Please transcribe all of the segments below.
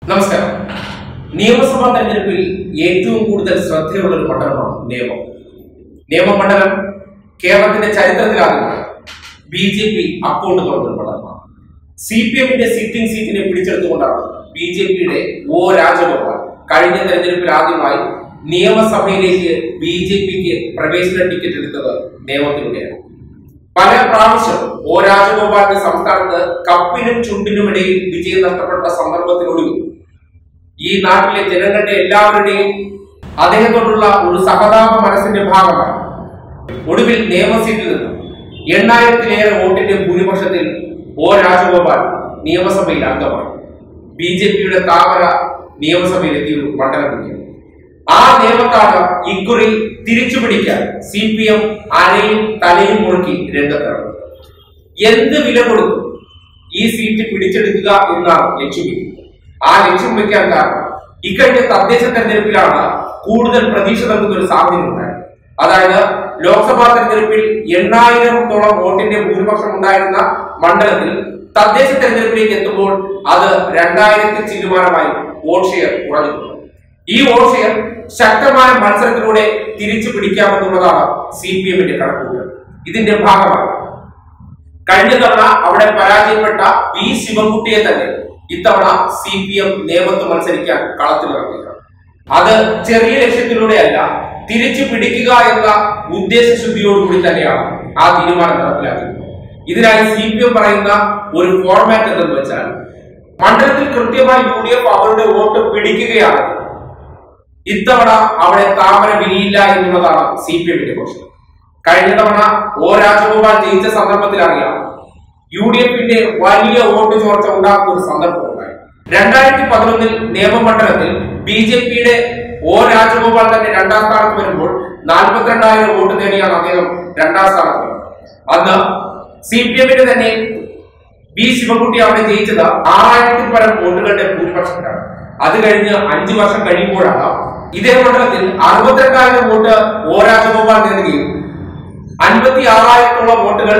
നമസ്കാരം നിയമസഭാ തെരഞ്ഞെടുപ്പിൽ ഏറ്റവും കൂടുതൽ ശ്രദ്ധയുള്ള ഒരു മണ്ഡലമാണ് നിയമം നിയമമണ്ഡലം കേരളത്തിന്റെ ചരിത്രത്തിലാദ്യമായി ബി ജെ പി അക്കൗണ്ട് തുറന്നൊരു മണ്ഡലമാണ് സി പി എമ്മിന്റെ സിറ്റിംഗ് സീറ്റിനെ പിടിച്ചെടുത്തുകൊണ്ടാണ് ബി ജെ പിയുടെ ഒ രാജഗോപാൽ കഴിഞ്ഞ തെരഞ്ഞെടുപ്പിൽ ആദ്യമായി നിയമസഭയിലേക്ക് ബി ജെ പിക്ക് പ്രവേശന ടിക്കറ്റ് എടുത്തത് നിയമത്തിലൂടെയാണ് പല പ്രാവശ്യം ഒ രാജഗോപാലിന്റെ സംസ്ഥാനത്ത് കപ്പിനും ചുണ്ടിനും ഇടയിൽ വിജയം നഷ്ടപ്പെട്ട സന്ദർഭത്തിനൊടുവിൽ ഈ നാട്ടിലെ ജനങ്ങളുടെ എല്ലാവരുടെയും അദ്ദേഹത്തോടുള്ള ഒരു സഹതാപ മനസ്സിന്റെ ഭാഗമായി ഒടുവിൽ നിയമസീറ്റിൽ നിന്ന് എണ്ണായിരത്തിലേറെ വോട്ടിന്റെ ഭൂരിപക്ഷത്തിൽ ഒ രാജഗോപാൽ നിയമസഭയിൽ അംഗമായി ബി ജെ പിയുടെ താമര നിയമസഭയിൽ എത്തിയ ഒരു മണ്ഡലം കൂടിയാണ് ആ നിയമത്താണ് ഇക്കുറി തിരിച്ചു പിടിക്കാൻ സി പി എം അരയും തലയും മുറുക്കി രംഗത്തിറങ്ങുന്നത് എന്ത് വില കൊടുക്കും ഈ സീറ്റ് പിടിച്ചെടുക്കുക എന്നാണ് ലക്ഷ്യമിക്കുന്നത് ആ ലക്ഷ്യം വെക്കാൻ കാരണം ഇക്കഴിഞ്ഞ തദ്ദേശ തെരഞ്ഞെടുപ്പിലാണ് കൂടുതൽ പ്രതീക്ഷ നൽകുന്ന ഒരു സാധ്യത ഉണ്ടായത് അതായത് ലോക്സഭാ തെരഞ്ഞെടുപ്പിൽ എണ്ണായിരത്തോളം വോട്ടിന്റെ ഭൂരിപക്ഷം ഉണ്ടായിരുന്ന മണ്ഡലത്തിൽ തദ്ദേശ തെരഞ്ഞെടുപ്പിലേക്ക് എത്തുമ്പോൾ അത് രണ്ടായിരത്തി ചില്ലുമാനമായി വോട്ട് ഷെയർ കുറഞ്ഞിട്ടുണ്ട് ഈ വോട്ട് ഷെയർ ശക്തമായ മത്സരത്തിലൂടെ തിരിച്ചു പിടിക്കാമെന്നുള്ളതാണ് സി പി എമ്മിന്റെ കണക്കുകൂട്ടൽ ഇതിന്റെ ഭാഗമായി കഴിഞ്ഞ തവണ അവിടെ പരാജയപ്പെട്ട വി ശിവൻകുട്ടിയെ തന്നെ ഇത്തവണ സി പി എം നേമത്ത് മത്സരിക്കാൻ കളത്തിലിറക്കുക അത് ചെറിയ ലക്ഷ്യത്തിലൂടെയല്ല തിരിച്ചു പിടിക്കുക എന്ന ഉദ്ദേശശുദ്ധിയോടുകൂടി തന്നെയാണ് ആ തീരുമാനം നടപ്പിലാക്കുന്നത് ഇതിനായി സി പി എം പറയുന്ന ഒരു ഫോർമാറ്റ് എന്തെന്ന് വെച്ചാൽ മണ്ഡലത്തിൽ കൃത്യമായി യു ഡി എഫ് അവരുടെ വോട്ട് പിടിക്കുകയാണ് ഇത്തവണ അവിടെ താമര വിരിയില്ല എന്നുള്ളതാണ് സി പി എമ്മിന്റെ പക്ഷം കഴിഞ്ഞ തവണ ഒ രാജഗോപാൽ ജയിച്ച സന്ദർഭത്തിൽ അറിയാം യു ഡി എഫിന്റെ വലിയ വോട്ട് ചോർച്ച ഉണ്ടാകുന്ന ഒരു സന്ദർഭം ഉണ്ടായി രണ്ടായിരത്തി പതിനൊന്നിൽ നിയമമണ്ഡലത്തിൽ ബി ജെ പിയുടെ ഒ രാജഗോപാൽ തന്നെ രണ്ടാം സ്ഥാനത്ത് വരുമ്പോൾ നാൽപ്പത്തിരണ്ടായിരം വോട്ട് നേടിയാണ് അദ്ദേഹം രണ്ടാം സ്ഥാനത്ത് വരുന്നത് അന്ന് സി പി എമ്മിന്റെ തന്നെ ബി ശിവകുട്ടി അവിടെ ജയിച്ചത് ആറായിരത്തിൽ പരം വോട്ടുകളുടെ ഭൂരിപക്ഷത്തിലാണ് അത് കഴിഞ്ഞ് അഞ്ചു വർഷം കഴിയുമ്പോഴാണ് ഇതേ മണ്ഡലത്തിൽ അറുപത്തിരണ്ടായിരം വോട്ട് ഒ രാജഗോപാൽ നേടുകയും അൻപത്തി ആറായിരത്തോളം വോട്ടുകൾ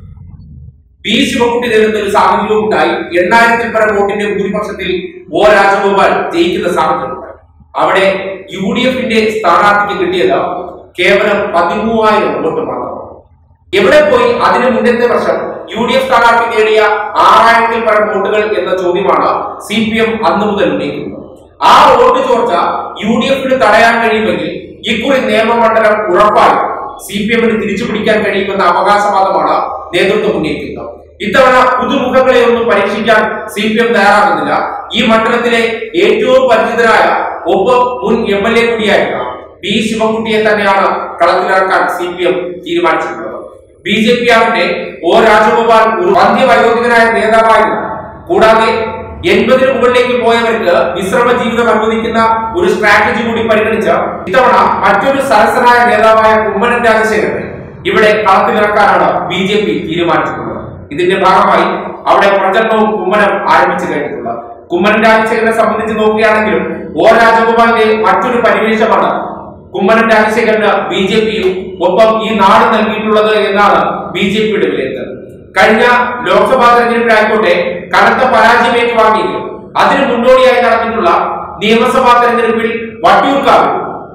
ബി ശിവകുട്ടി നേടുന്ന ഒരു സാഹചര്യവും ഉണ്ടായി എണ്ണായിരത്തിൽ പരം വോട്ടിന്റെ ഭൂരിപക്ഷത്തിൽ ഒ രാജഗോപാൽ ജയിക്കുന്ന സാഹചര്യം ഉണ്ടായി അവിടെ യു ഡി എഫിന്റെ സ്ഥാനാർത്ഥിക്ക് കിട്ടിയത് കേവലം പതിമൂവായിരം വോട്ട് മാത്രമാണ് എവിടെ പോയി അതിന് മുന്നത്തെ വർഷം യു ഡി എഫ് സ്ഥാനാർത്ഥി നേടിയ ആറായിരത്തിൽ പരം വോട്ടുകൾ എന്ന ചോദ്യമാണ് സി പി എം അന്ന് മുതൽ ഉന്നയിക്കുന്നത് ആ വോട്ട് ചോർച്ച യു ഡി എഫിന് തടയാൻ കഴിയുമെങ്കിൽ ഇക്കുറി നിയമമണ്ഡലം ഉറപ്പായും സി പി എമ്മിന് തിരിച്ചു പിടിക്കാൻ കഴിയുമെന്ന അവകാശവാദമാണ് നേതൃത്വം ഉന്നയിക്കുന്നത് ഇത്തവണ പുതുമുഖങ്ങളെ ഒന്നും പരീക്ഷിക്കാൻ സി പി എം തയ്യാറാകുന്നില്ല ഈ മണ്ഡലത്തിലെ ഏറ്റവും പരിചിതരായ ഒപ്പം മുൻ എം എൽ എ കൂടിയായിട്ടുള്ള ബി ശിവൻകുട്ടിയെ തന്നെയാണ് കളത്തിലിറക്കാൻ സി പി എം തീരുമാനിച്ചിട്ടുള്ളത് ബി ജെ പി ആകട്ടെ ഒ രാജഗോപാൽ ഒരു വന്ധ്യവയോധികനായ നേതാവായിരുന്നു കൂടാതെ എൺപതിന് മുകളിലേക്ക് പോയവർക്ക് വിശ്രമ ജീവിതം അനുവദിക്കുന്ന ഒരു സ്ട്രാറ്റജി കൂടി പരിഗണിച്ച് ഇത്തവണ മറ്റൊരു സരസനായ നേതാവായ കുമ്മനം രാജശേഖരനെ ഇവിടെ കളത്തിലിറക്കാനാണ് ബി ജെ പി തീരുമാനിച്ചിട്ടുള്ളത് ഇതിന്റെ ഭാഗമായി അവിടെ പ്രചരണവും കുമ്മനം ആരംഭിച്ചു കഴിഞ്ഞിട്ടുള്ളത് കുമ്മനം രാജശേഖരനെ സംബന്ധിച്ച് നോക്കുകയാണെങ്കിലും ഒ രാജഗോപാലിന്റെ മറ്റൊരു പരിവേഷമാണ് കുമ്മനം രാജശേഖരന് ബി ജെ പിയും ഒപ്പം ഈ നാട് നൽകിയിട്ടുള്ളത് എന്നാണ് ബി ജെ പിയുടെ വിലയിരുത്തൽ കഴിഞ്ഞ ലോക്സഭാ തെരഞ്ഞെടുപ്പിലായിക്കോട്ടെ കനത്ത പരാജയം ഏറ്റുവാങ്ങിയെങ്കിലും അതിന് മുന്നോടിയായി നടന്നിട്ടുള്ള നിയമസഭാ തെരഞ്ഞെടുപ്പിൽ വട്ടിയൂർക്കാവിൽ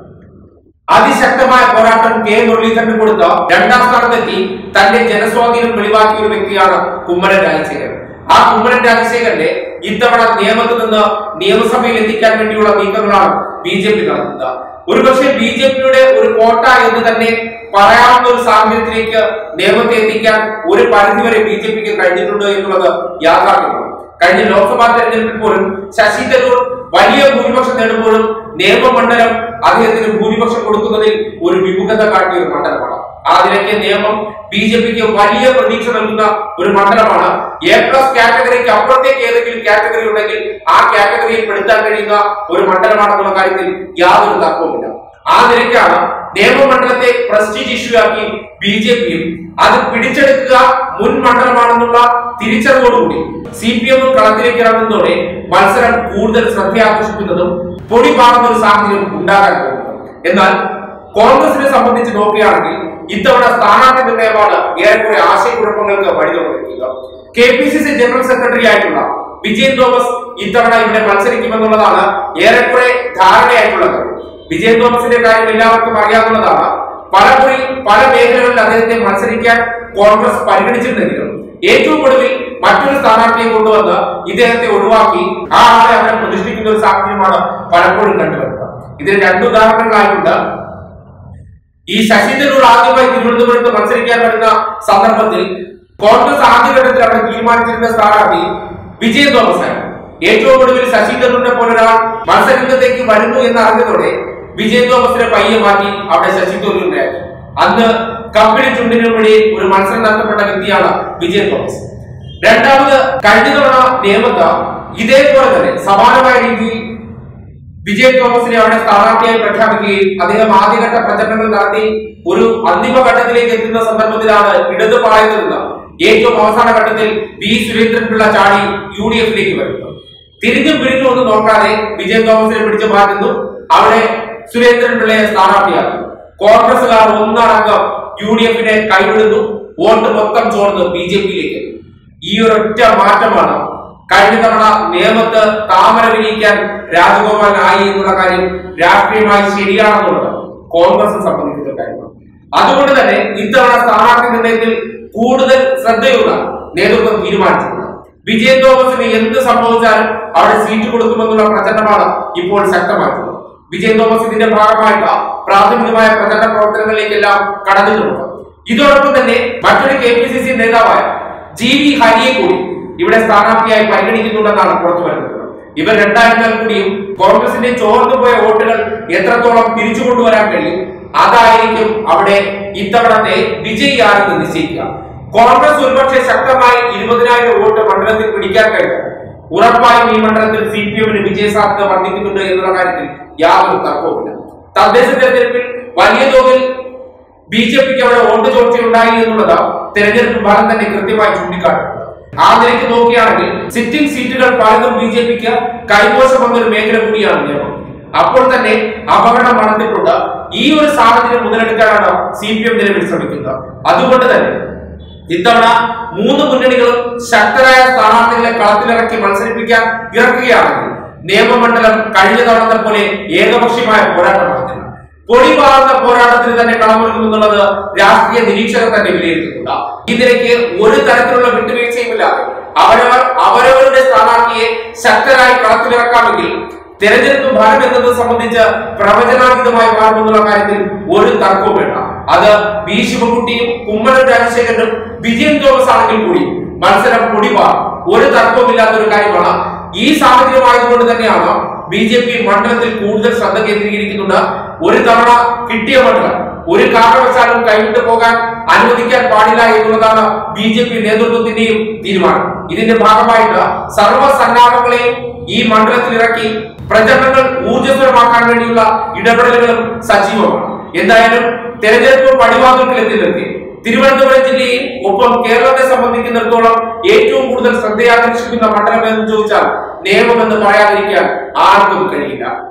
അതിശക്തമായ പോരാട്ടം കെ മുരളീധരന് കൊടുത്ത രണ്ടാം സ്ഥാനത്തെത്തി തന്റെ ജനസ്വാധീനം വെളിവാക്കിയ ഒരു വ്യക്തിയാണ് കുമ്മനം രാജശേഖരൻ ആ കുമ്മനം രാജശേഖരനെ ഇത്തവണ നിയമത്തിൽ നിന്ന് നിയമസഭയിൽ എത്തിക്കാൻ വേണ്ടിയുള്ള നീക്കങ്ങളാണ് ബി ജെ പി നടത്തുന്നത് ഒരുപക്ഷെ ബി ജെ പിയുടെ ഒരു കോട്ട എന്ന് തന്നെ പറയാവുന്ന ഒരു സാഹചര്യത്തിലേക്ക് നിയമത്തെ എത്തിക്കാൻ ഒരു പരിധിവരെ ബി ജെ പിക്ക് കഴിഞ്ഞിട്ടുണ്ട് എന്നുള്ളത് യാഥാർത്ഥ്യമാണ് കഴിഞ്ഞ ലോക്സഭാ തെരഞ്ഞെടുപ്പിൽ പോലും ശശി തരൂർ വലിയ ഭൂരിപക്ഷം നേടുമ്പോഴും നിയമമണ്ഡലം അദ്ദേഹത്തിന് ഭൂരിപക്ഷം കൊടുക്കുന്നതിൽ ഒരു വിമുഖത കാട്ടിയ ഒരു മണ്ഡലമാണ് ആ നിലയ്ക്ക് നിയമം ബി ജെ പിക്ക് വലിയ പ്രതീക്ഷ നൽകുന്ന ഒരു മണ്ഡലമാണ് എ പ്ലസ് കാറ്റഗറിക്ക് അപ്പുറത്തേക്ക് ഏതെങ്കിലും കാറ്റഗറി ഉണ്ടെങ്കിൽ ആ കാറ്റഗറിയിൽ പെടുത്താൻ കഴിയുന്ന ഒരു മണ്ഡലമാണെന്നുള്ള കാര്യത്തിൽ യാതൊരു തർക്കവുമില്ല ആ നിലയ്ക്കാണ് നിയമമണ്ഡലത്തെ പ്രസ്റ്റീജ് ഇഷ്യൂ ആക്കി ബി ജെ പിയും അത് പിടിച്ചെടുക്കുക മുൻ മണ്ഡലമാണെന്നുള്ള തിരിച്ചറിവോടുകൂടി സി പി എമ്മും കളത്തിലേക്ക് ഇറങ്ങുന്നതോടെ മത്സരം കൂടുതൽ ശ്രദ്ധയാകർഷിക്കുന്നതും പൊടി പാടുന്ന ഒരു സാഹചര്യം ഉണ്ടാകാൻ പോകുന്നത് എന്നാൽ കോൺഗ്രസിനെ സംബന്ധിച്ച് നോക്കുകയാണെങ്കിൽ ഇത്തവണ സ്ഥാനാർത്ഥി നിർണയമാണ് ഏറെക്കുറെ ആശയക്കുഴപ്പങ്ങൾക്ക് വഴി തുറന്നിരിക്കുക K P C C general secretary ആയിട്ടുള്ള വിജയൻ തോമസ് ഇത്തവണ ഇവിടെ മത്സരിക്കുമെന്നുള്ളതാണ് ഏറെക്കുറെ ധാരണയായിട്ടുള്ളത് വിജയൻ തോമസിന്റെ കാര്യം എല്ലാവർക്കും അറിയാവുന്നതാണ് പലപ്പോഴും പല മേഖലകളിൽ അദ്ദേഹത്തെ മത്സരിക്കാൻ കോൺഗ്രസ് പരിഗണിച്ചിരുന്നെങ്കിലും ഏറ്റവും ഒടുവിൽ മറ്റൊരു സ്ഥാനാർത്ഥിയെ കൊണ്ടുവന്ന് ഇദ്ദേഹത്തെ ഒഴിവാക്കി ആ ആളെ അവരെ പ്രതിഷ്ഠിക്കുന്ന ഒരു സാഹചര്യമാണ് പലപ്പോഴും കണ്ടുവരുന്നത് ഇതിന് രണ്ട് ഉദാഹരണങ്ങളായിട്ടുണ്ട് ഈ ശശി തരൂർ ആദ്യമായി തിരുവനന്തപുരത്ത് മത്സരിക്കാൻ വരുന്ന സന്ദർഭത്തിൽ കോൺഗ്രസ് ആദ്യഘട്ടത്തിൽ അവിടെ തീരുമാനിച്ചിരുന്ന സ്ഥാനാർത്ഥി വിജയൻ തോമസ് ആണ് ഏറ്റവും ഒടുവിൽ ശശി തരൂരിനെ പോലൊരാൾ മത്സരരംഗത്തേക്ക് വരുന്നു എന്ന് അറിഞ്ഞതോടെ വിജയൻ തോമസിനെ പയ്യെ മാറ്റി അവിടെ ശശി തരൂരിനെ ആക്കി അന്ന് കമ്പിളി ചുണ്ടിനു വഴി ഒരു മത്സരം നടത്തപ്പെട്ട വ്യക്തിയാണ് വിജയൻ തോമസ് രണ്ടാമത് കഴിഞ്ഞ തവണ നിയമത്ത് ഇതേപോലെ തന്നെ സമാനമായ രീതിയിൽ വിജയ് തോമസിനെ അവിടെ സ്ഥാനാർത്ഥിയായി പ്രഖ്യാപിക്കുകയും അദ്ദേഹം ആദ്യഘട്ട പ്രചരണങ്ങൾ നടത്തി ഒരു അന്തിമഘട്ടത്തിലേക്ക് എത്തുന്ന സന്ദർഭത്തിലാണ് ഇടത് പാളയത്തിൽ നിന്ന് ഏറ്റവും അവസാന ഘട്ടത്തിൽ വി സുരേന്ദ്രൻപിള്ള ചാടി യു ഡി എഫിലേക്ക് വരുന്നത് തിരിഞ്ഞും പിരിഞ്ഞും ഒന്നും നോക്കാതെ വിജയ് തോമസിനെ പിടിച്ചു മാറ്റുന്നു അവിടെ സുരേന്ദ്രൻപിള്ളയെ സ്ഥാനാർത്ഥിയാക്കി കോൺഗ്രസുകാർ ഒന്നടങ്കം യു ഡി എഫിനെ കൈവിടുന്നു വോട്ട് മൊത്തം ചോർന്ന് ബി ജെ പിയിലേക്ക് ഈ ഒരൊറ്റ മാറ്റമാണ് കഴിഞ്ഞ തവണ നിയമത്ത് താമര വിരിയിക്കാൻ രാജഗോപാലനായി എന്നുള്ള കാര്യം രാഷ്ട്രീയമായി ശരിയാണെന്നുള്ളത് കോൺഗ്രസ് സംബന്ധിക്കുന്ന കാര്യമാണ് അതുകൊണ്ട് തന്നെ ഇത്തവണ സ്ഥാനാർത്ഥി നിർണയത്തിൽ കൂടുതൽ ശ്രദ്ധയുള്ള നേതൃത്വം തീരുമാനിച്ചിട്ടുണ്ട് വിജയൻ തോമസിന് എന്ത് സംഭവിച്ചാലും അവിടെ സീറ്റ് കൊടുക്കുമെന്നുള്ള പ്രചരണമാണ് ഇപ്പോൾ ശക്തമായിട്ടുള്ളത് വിജയൻ തോമസ് ഇതിന്റെ ഭാഗമായിട്ട് പ്രാഥമികമായ പ്രചരണ പ്രവർത്തനങ്ങളിലേക്കെല്ലാം കടന്നിട്ടുണ്ട് ഇതോടൊപ്പം തന്നെ മറ്റൊരു കെ പി സി സി നേതാവായ ജി വി ഹരിയെ കൂടി ഇവിടെ സ്ഥാനാർത്ഥിയായി പരിഗണിക്കുന്നുണ്ടെന്നാണ് പുറത്തു വരുന്നത് ഇവർ രണ്ടായിരുന്നാൽ കൂടിയും കോൺഗ്രസിന്റെ ചോർന്നു പോയ വോട്ടുകൾ എത്രത്തോളം തിരിച്ചു കൊണ്ടുവരാൻ കഴിയും അതായിരിക്കും അവിടെ ഇത്തവണത്തെ വിജയി ആരെന്ന് നിശ്ചയിക്കുക കോൺഗ്രസ് ഒരുപക്ഷെ ശക്തമായി ഇരുപതിനായിരം വോട്ട് മണ്ഡലത്തിൽ പിടിക്കാൻ കഴിഞ്ഞു ഉറപ്പായും ഈ മണ്ഡലത്തിൽ സി പി എമ്മിന് വിജയ സാധ്യത വർദ്ധിക്കുന്നുണ്ട് എന്നുള്ള കാര്യത്തിൽ യാതൊരു തർക്കവുമില്ല തദ്ദേശ തെരഞ്ഞെടുപ്പിൽ വലിയ തോതിൽ ബി ജെ പിക്ക് അവിടെ വോട്ട് ചോർച്ചയുണ്ടായി എന്നുള്ളത് തെരഞ്ഞെടുപ്പ് ഫലം തന്നെ കൃത്യമായി ചൂണ്ടിക്കാട്ടുന്നത് ആ നിലയ്ക്ക് നോക്കുകയാണെങ്കിൽ സിറ്റിംഗ് സീറ്റുകൾ പലതും ബി ജെ പിക്ക് കൈമോശം വന്നൊരു മേഖല കൂടിയാണ് നിയമം അപ്പോൾ തന്നെ അപകടം നടന്നിട്ടുണ്ട് ഈ ഒരു സാഹചര്യം മുതലെടുക്കാനാണ് സി പി എം നിലവിൽ ശ്രമിക്കുന്നത് അതുകൊണ്ട് തന്നെ ഇത്തവണ മൂന്ന് മുന്നണികളും ശക്തരായ സ്ഥാനാർത്ഥികളെ കളത്തിലിറക്കി മത്സരിപ്പിക്കാൻ ഇറക്കുകയാണെങ്കിൽ നിയമമണ്ഡലം കഴിഞ്ഞ തവണത്തെ പോലെ ഏകപക്ഷീയമായ പോരാട്ടം നടത്തില്ല പൊടി പാർന്ന പോരാട്ടത്തിന് തന്നെ കളമൊരുക്കുമെന്നുള്ളത് രാഷ്ട്രീയ നിരീക്ഷകർ തന്നെ വിലയിരുത്തുന്നുണ്ട് ഈ നിലയ്ക്ക് ഒരു തരത്തിലുള്ള വിട്ടുവീഴ്ചയുമില്ലാതെ അവരവർ അവരവരുടെ സ്ഥാനാർത്ഥിയെ ശക്തരായി കളത്തിലിറക്കാമെങ്കിൽ തെരഞ്ഞെടുപ്പ് ഫലം എന്നത് സംബന്ധിച്ച് പ്രവചനാതീതമായി മാറുമെന്നുള്ള കാര്യത്തിൽ ഒരു തർക്കവും വേണ്ട അത് ബി ശിവകുട്ടിയും കുമ്മനം രാജശേഖരനും വിജയൻ തോമസ് ആണെങ്കിൽ കൂടി മത്സരം പൊടിപാർ ഒരു തർക്കവുമില്ലാത്ത ഒരു കാര്യമാണ് ഈ സാഹചര്യമായതുകൊണ്ട് തന്നെയാണ് ബി ജെ പി മണ്ഡലത്തിൽ കൂടുതൽ ശ്രദ്ധ കേന്ദ്രീകരിക്കുന്നുണ്ട് ഒരു തവണ കിട്ടിയ മണ്ഡലം ഒരു കാരണവശാലും കൈവിട്ടു പോകാൻ അനുവദിക്കാൻ പാടില്ല എന്നുള്ളതാണ് ബി ജെ പി നേതൃത്വത്തിന്റെയും തീരുമാനം ഇതിന്റെ ഭാഗമായിട്ട് സർവ്വസന്നാഹങ്ങളെയും ഈ മണ്ഡലത്തിൽ ഇറക്കി പ്രചരണങ്ങൾ ഊർജ്ജസ്വലമാക്കാൻ വേണ്ടിയുള്ള ഇടപെടലുകളും സജീവമാണ് എന്തായാലും തെരഞ്ഞെടുപ്പ് പടിവാതിൽക്കൽ എത്തി നിർത്തി തിരുവനന്തപുരം ജില്ലയിൽ ഒപ്പം കേരളത്തെ സംബന്ധിക്കുന്നിടത്തോളം ഏറ്റവും കൂടുതൽ ശ്രദ്ധയാകർഷിക്കുന്ന മണ്ഡലം എന്ന് ചോദിച്ചാൽ നിയമമെന്ന് പറയാതിരിക്കാൻ ആർക്കും കഴിയില്ല